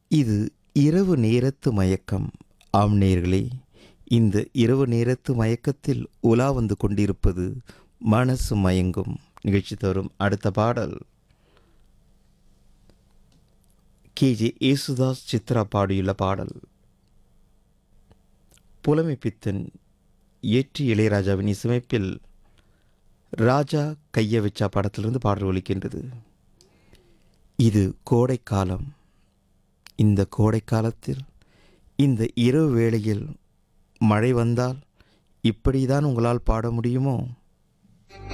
இது இரவு நேரத்து மயக்கம் ஆம் நேர்களே இந்த இரவு நேரத்து மயக்கத்தில் உலா வந்து கொண்டிருப்பது மனசு மயங்கும் நிகழ்ச்சி தரும் அடுத்த பாடல் கேஜே ஏசுதாஸ் சித்ரா பாடியுள்ள பாடல் புலமை பித்தன் ஏற்றி இளையராஜாவின் இசையமைப்பில் ராஜா கைய வச்சா படத்திலிருந்து பாடல் ஒலிக்கின்றது இது கோடைக்காலம் இந்த கோடைக்காலத்தில் இந்த இரவு வேளையில் மழை வந்தால் இப்படிதான் உங்களால் பாட முடியுமோ